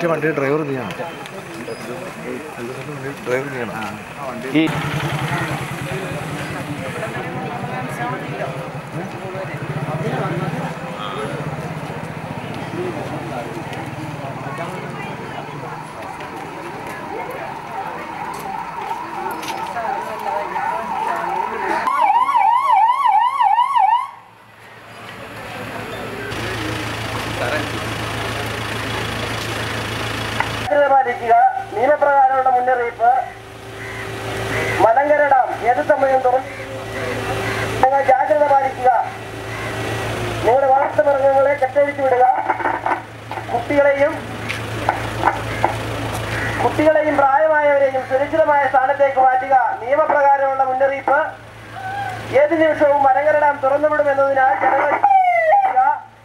മറ്റേ വണ്ടിയുടെ ഡ്രൈവർ നീയാണ് ഡ്രൈവർ നീയാണ് ഈ ജാഗ്രത പാലിക്കുക നിയമപ്രകാരമുള്ള മുന്നറിയിപ്പ് മലങ്കര ഡാം ഏത് സമയവും തുറന്ന് നിങ്ങൾ ജാഗ്രത പാലിക്കുക നിങ്ങളുടെ വളർത്തുമൃഗങ്ങളെ കെട്ടഴിച്ചു വിടുക കുട്ടികളെയും കുട്ടികളെയും പ്രായമായവരെയും സുരക്ഷിതമായ സ്ഥാനത്തേക്ക് മാറ്റുക നിയമപ്രകാരമുള്ള മുന്നറിയിപ്പ് ഏത് നിമിഷവും മലങ്കര ഡാം തുറന്നുവിടുമെന്നതിനാൽ ജനങ്ങൾ ശ്രദ്ധിക്കുക.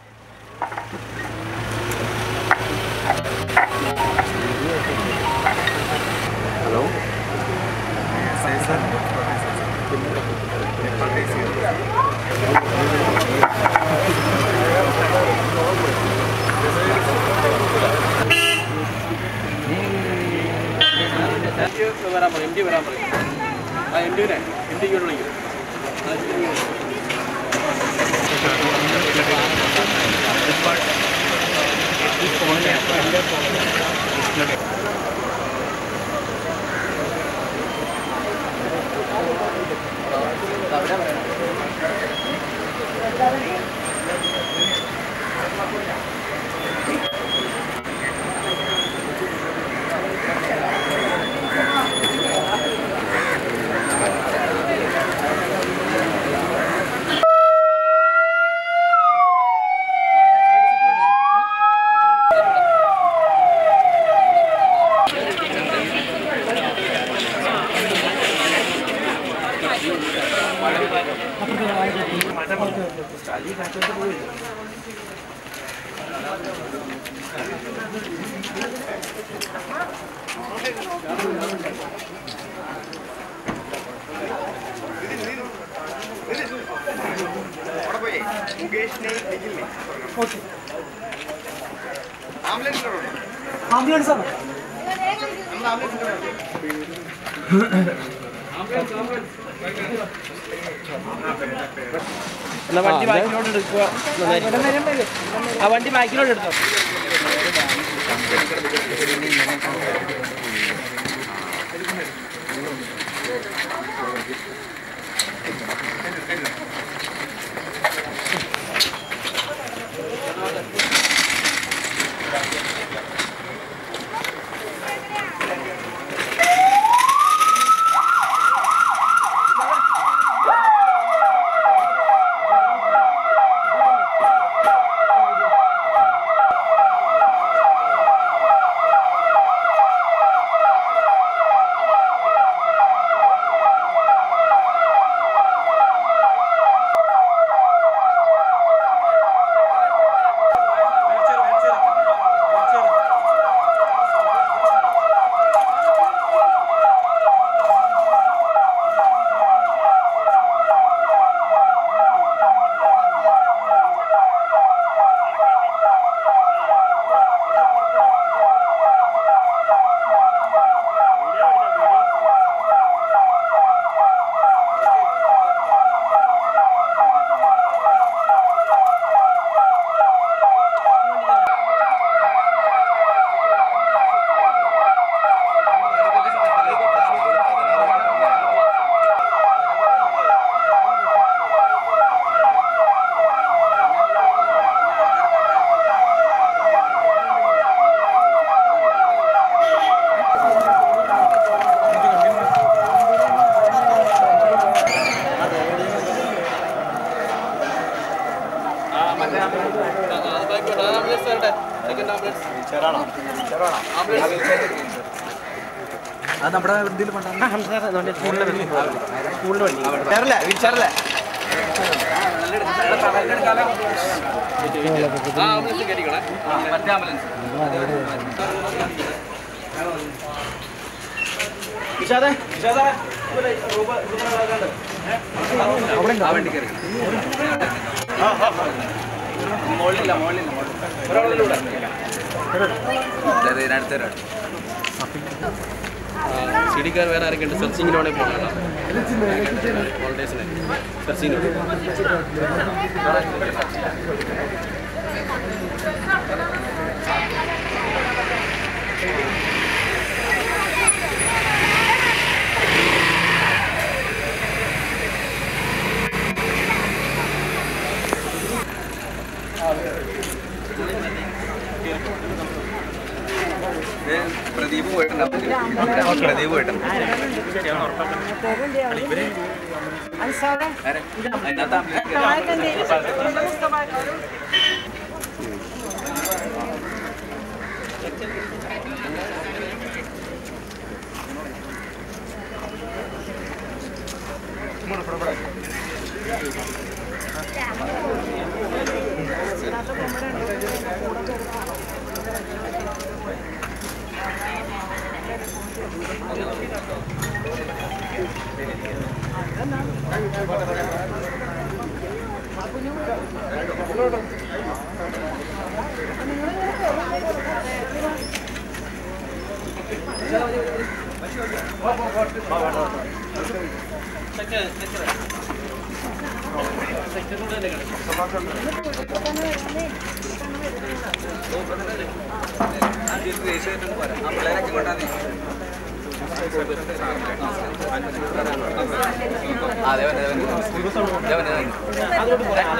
വരാൻ പറയും എം ഡി വരാൻ പറയും ആ എം ഡിനെ എം ഡിക്ക് വിളിക്കും എന്നാ വണ്ടി ബാക്കിലോട്ട് എടുക്കുക ആ വണ്ടി ബാക്കിലോട്ട് എടുത്തോ അത് നമ്മുടെ ഇതിൽ പണ്ടാണ് ആ ആംബുലൻസ് കയറ്റിക്കോളെ മറ്റേ ആംബുലൻസ് വിഷാദേ വിഷാദേ ആ വണ്ടി കയറി മുകളിലില്ല മുകളിലില്ല ഒരാളിലൂടെ അതായത് ഇതിനടുത്ത ഒരാൾ സി ഡിക്കാർ വേറെ ആരൊക്കെ ഉണ്ട് സെർച്ചിങ്ങിനോടെ പോകണം ഹോളിഡേസിന് സെർച്ചിങ്ങിന് പ്രദീപ് പോയിട്ടുണ്ടാവും പ്രദീപ് പോയിട്ടുണ്ട് ആരെ? അതിനകത്ത് ദേശീയമായിട്ടൊന്ന് പോരാ ആ പിള്ളേരൊക്കെ കൊണ്ടാ നീ ആ, അതെ അതെ അതെ അതെ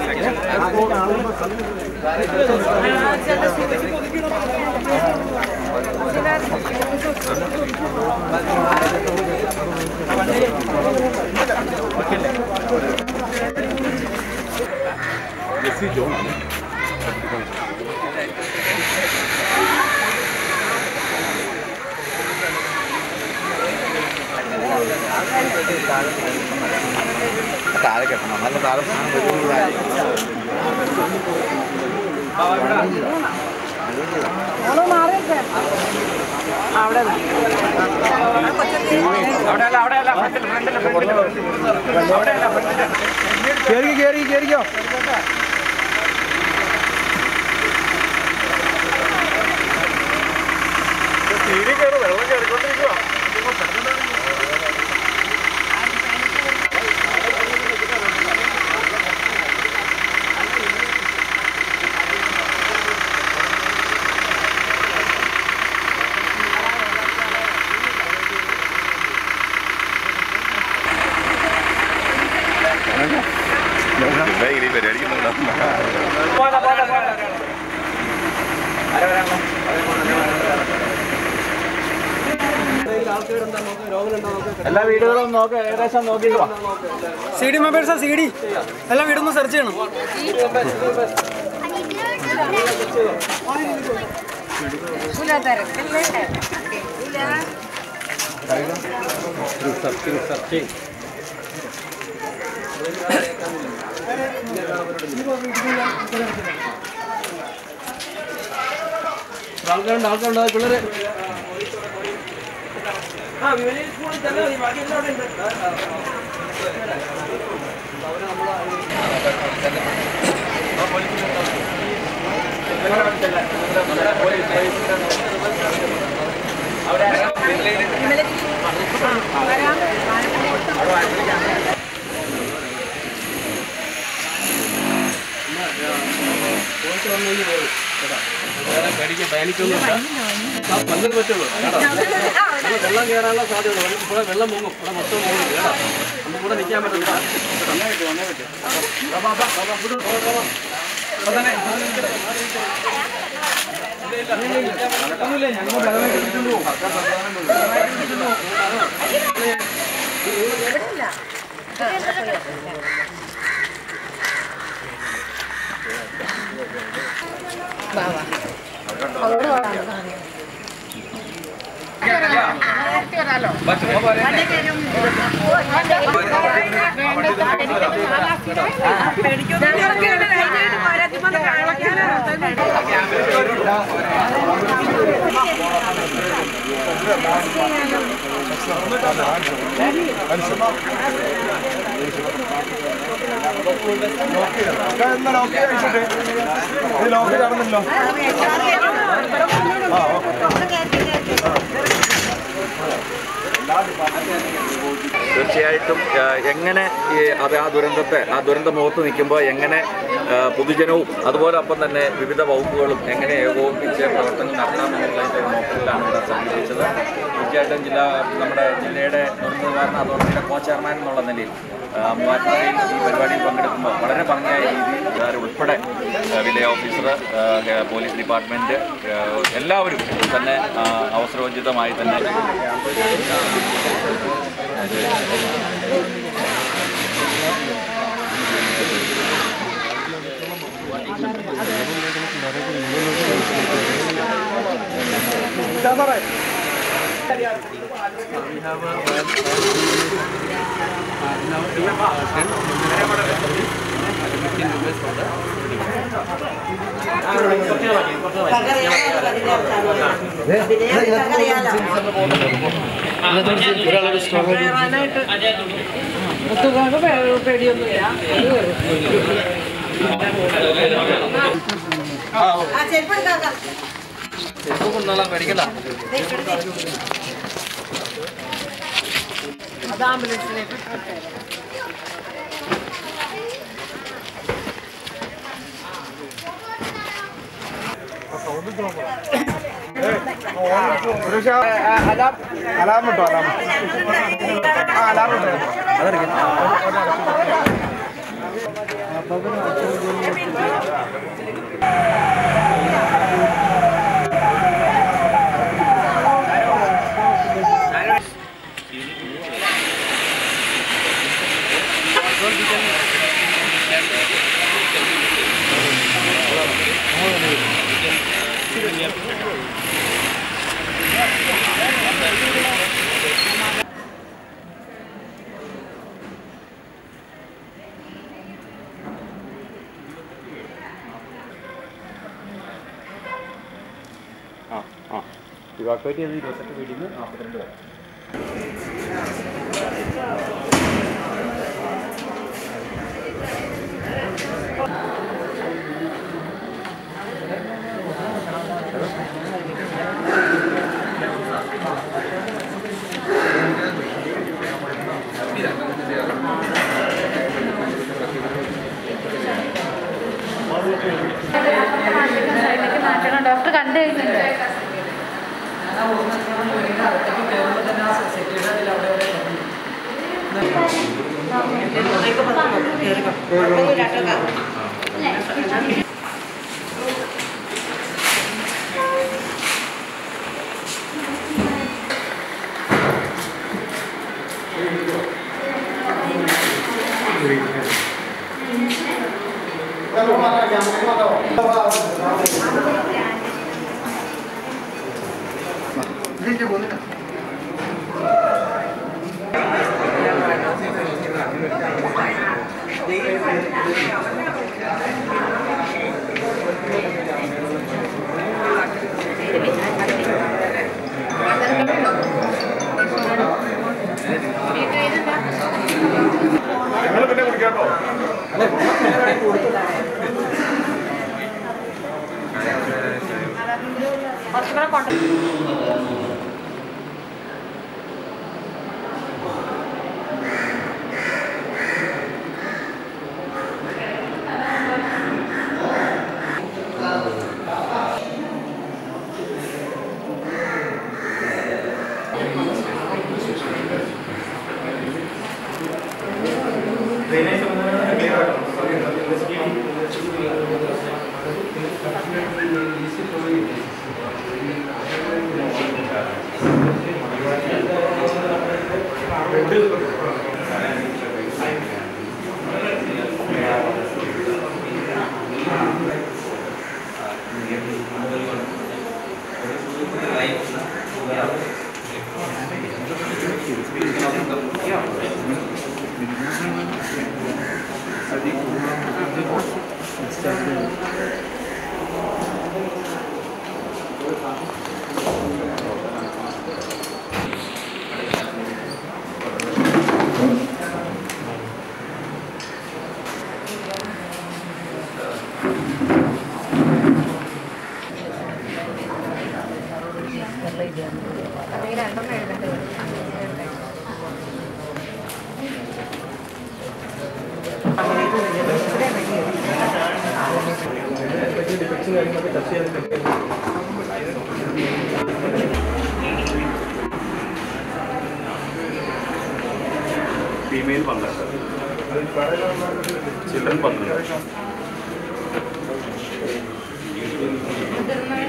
താഴെ കെട്ടണം നല്ല താഴെ കേറി കേറി കേറിക്കോ ഇനി പരിപാടിക്കുന്നുണ്ടോ എല്ലാ വീടുകളും നോക്ക് ഏകദേശം നോക്കിക്കോ സി ഡി മൊബൈൽസാ സി ഡി എല്ലാ വീടൊന്ന് സെർച്ച് ചെയ്യണം ആൾക്കാരുണ്ട് ആൾക്കാരുണ്ട് അത് പിള്ളേര് ആ വിവരം സ്കൂളിൽ തന്നെ മതി ബാക്കി എല്ലാം അവിടെ ഉണ്ട് പേടിക്കാൻ പാനിക്കൊന്നുമില്ല ആ പന്ത്രണ്ട് പറ്റുള്ളൂ കേട്ടോ ഇവിടെ വെള്ളം കയറാനുള്ള സാധ്യത ഇവിടെ വെള്ളം മുങ്ങും ഇവിടെ മൊത്തം മുങ്ങും കേട്ടോ നമുക്ക് ഇവിടെ നിൽക്കാൻ പറ്റില്ല ലോക്ക് കാണുന്നല്ലോ ആ ഓക്കെ തീർച്ചയായിട്ടും ആ, എങ്ങനെ ഈ അത് ആ ദുരന്തത്തെ ആ ദുരന്ത മുഖത്ത് നിൽക്കുമ്പോൾ എങ്ങനെ ആ, പൊതുജനവും അതുപോലെ ഒപ്പം തന്നെ വിവിധ വകുപ്പുകളും എങ്ങനെ ഏകോപിപ്പിച്ച് പ്രവർത്തനം നടത്താമെന്നുള്ളതിൻ്റെ ഒരു നോക്കലിലാണ് ഇവിടെ സംഘടിപ്പിച്ചത് തീർച്ചയായിട്ടും ജില്ലാ നമ്മുടെ ജില്ലയുടെ ദുരന്ത നിവാരണ അതോറിറ്റിയുടെ കോ ചെയർമാൻ എന്നുള്ള നിലയിൽ ആ, മൂവാറ്റുപുഴയിൽ ഈ പരിപാടിയിൽ പങ്കെടുക്കുമ്പോൾ വളരെ ഭംഗിയായ രീതിയിൽ ഇവർ ഉൾപ്പെടെ ആ, വില്ലേജ് ഓഫീസർ ആ, പോലീസ് ഡിപ്പാർട്ട്മെൻറ്റ് ആ, എല്ലാവരും തന്നെ ആ, അവസരോചിതമായി തന്നെ ആ ചെരുപ്പെടുക്കാം കൊണ്ടോളാം പേടിക്കണ്ട അത് ആംബുലൻസിലേക്ക് അലാം കിട്ടോ അലാം ആ അലാം കിട്ടോ ഇവാക്വേറ്റ് ചെയ്ത് ഇരുപത്തെട്ട് വീടിൽ നിന്ന് നാൽപ്പത്തിരണ്ട് വരെ ഡോക്ടർ കണ്ടു കഴിഞ്ഞിട്ടുണ്ട് കുറച്ചുകൂടെ കൊണ്ട് അല്ലെങ്കിൽ രണ്ടെണ്ണം എഴുതേണ്ടി വരും കാര്യങ്ങളൊക്കെ ചർച്ച ചെയ്തിട്ടുണ്ട് ഫീമെയിൽ പന്ത്രണ്ട് ചിൽഡ്രൻ പന്ത്രണ്ട് മുതിർന്നവർ